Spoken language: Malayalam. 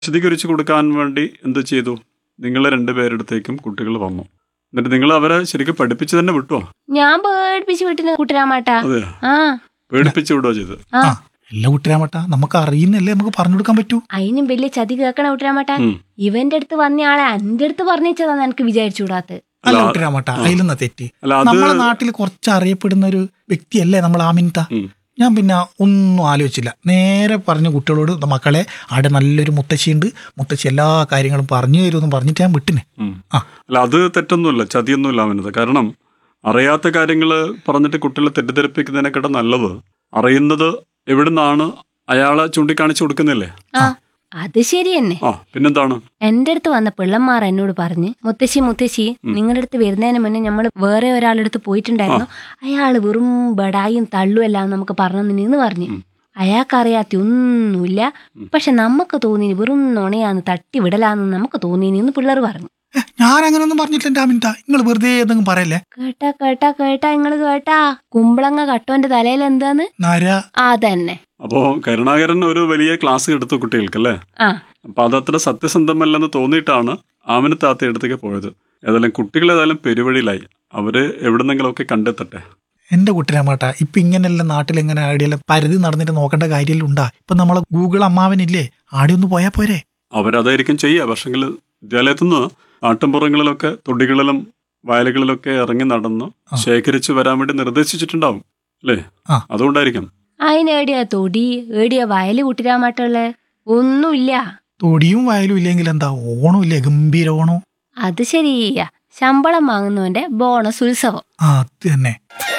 വിശദീകരിച്ചു കൊടുക്കാൻ വേണ്ടി എന്ത് ചെയ്തു നിങ്ങൾ രണ്ടുപേരെടുത്തേക്കും കുട്ടികൾ വന്നു എന്നിട്ട് നിങ്ങൾ അവരെ ശരിക്കും പഠിപ്പിച്ച് തന്നെ വിട്ടോ ഞാൻ പേടിപ്പിച്ച് വിട്ടിന് കുട്ടരാമാട്ടാ അതെ ആ പേടിപ്പിച്ച് വിടുകയോ ചെയ്ത് ആ ആ അല്ല കുട്ടിരാമട്ട നമുക്ക് അറിയുന്നല്ലേ നമുക്ക് പറഞ്ഞു കൊടുക്കാൻ പറ്റൂ അതിനും വലിയ ചതി കേക്കണ കുട്ടരാമാട്ടാ ഉം. ഇവന്റെ അടുത്ത് വന്ന ആളെ എന്റെ അടുത്ത് പറഞ്ഞതാ എനിക്ക് വിചാരിച്ചുകൂടാത്ത അല്ല അല്ല, കുട്ടിരാമട്ട അതിലെന്നാ തെറ്റി അല്ല അത് നമ്മളെ നാട്ടിൽ കുറച്ച് അറിയപ്പെടുന്ന ഒരു വ്യക്തിയല്ലേ നമ്മൾ ആമിൻത ഉം. ഞാൻ പിന്നെ ഒന്നും ആലോചിച്ചില്ല നേരെ പറഞ്ഞു കുട്ടികളോട് മക്കളെ അവിടെ നല്ലൊരു മുത്തശ്ശിയുണ്ട് മുത്തശ്ശി എല്ലാ കാര്യങ്ങളും പറഞ്ഞു തരുമെന്ന് പറഞ്ഞിട്ട് ഞാൻ വിട്ടിന് ഉം. ആ. അല്ല അത് തെറ്റൊന്നുമില്ല ചതിയൊന്നുമില്ല അവനത് കാരണം അറിയാത്ത കാര്യങ്ങൾ പറഞ്ഞിട്ട് കുട്ടികളെ തെറ്റിദ്ധരിപ്പിക്കുന്നതിനെക്കാട്ടും നല്ലത് അറിയുന്നത് എവിടുന്നാണ് അയാളെ ചൂണ്ടിക്കാണിച്ചു കൊടുക്കുന്നില്ലേ ആ അത് ശരി തന്നെ ആ പിന്നെന്താണ് എന്റെ അടുത്ത് വന്ന പിള്ളന്മാർ എന്നോട് പറഞ്ഞ് മുത്തശ്ശി മുത്തശ്ശി നിങ്ങളുടെ അടുത്ത് വരുന്നതിന് മുന്നേ നമ്മൾ വേറെ ഒരാളുടെ അടുത്ത് പോയിട്ടുണ്ടായിരുന്നു അയാള് വെറും ബടായും തള്ളുമല്ല നമുക്ക് പറഞ്ഞു നിന്ന് പറഞ്ഞു ഉം. അയാൾക്കറിയാത്ത ഒന്നുമില്ല പക്ഷെ നമുക്ക് തോന്നി വെറും നുണയാന്ന് തട്ടി വിടലാന്ന് നമുക്ക് തോന്നിന്ന് പിള്ളേർ പറഞ്ഞു ഏ, ഞാൻ അങ്ങനെയൊന്നും പറഞ്ഞിട്ടില്ല എൻ്റെ ആമിൻത നിങ്ങൾ വെറുതെ എന്തെങ്കിലും പറയല്ലേ കേട്ടാ കേട്ടാ കേട്ടാ നിങ്ങള് കേട്ടാ കുമ്പളങ്ങ കട്ടോന്റെ തലയിൽ എന്താന്ന് നര അതന്നെ അപ്പോ കരുണാകരൻ ഒരു വലിയ ക്ലാസ് എടുത്തു കുട്ടികൾക്ക് അല്ലേ ആ അപ്പൊ അതത്ര സത്യസന്ധമല്ലെന്ന് തോന്നിയിട്ടാണ് ആമിന താത്ത അടുത്തേക്ക് പോയത് ഏതായാലും കുട്ടികൾ ഏതായാലും പെരുവഴിയിലായി അവര് എവിടുന്നെങ്കിലുമൊക്കെ കണ്ടെത്തട്ടെ എന്റെ കുട്ടിരാമട്ട ഇപ്പൊ ഇങ്ങനെയല്ല നാട്ടിൽ എങ്ങനെ ആടിയെല്ലാം പരിധി നടന്നിട്ട് നോക്കേണ്ട കാര്യമെല്ലാം ഉണ്ടാ ഇപ്പൊ നമ്മളെ ഗൂഗിൾ അമ്മാവനില്ലേ ആടെ ഒന്ന് പോയാ പോരെ അവരതായിരിക്കും ചെയ്യുക പക്ഷെങ്കിൽ വിദ്യാലയത്തിൽ നിന്ന് നാട്ടിൻപുറങ്ങളിലൊക്കെ തൊടികളിലും വയലുകളിലൊക്കെ ഇറങ്ങി നടന്ന് ആ. ശേഖരിച്ചു വരാൻ വേണ്ടി നിർദ്ദേശിച്ചിട്ടുണ്ടാവും അല്ലേ ആ. അതുകൊണ്ടായിരിക്കും അതിനേടിയാ തൊടി ഏടിയാ വയല് കുട്ടിരാമാട്ടുള്ള ഒന്നുമില്ല തൊടിയും വയലും ഇല്ലെങ്കിൽ എന്താ ഓണം ഇല്ലേ ഗംഭീര ഓണം അത് ശരിയാ ശമ്പളം വാങ്ങുന്നവന്റെ ബോണസ് ഉത്സവം ആ അത് തന്നെ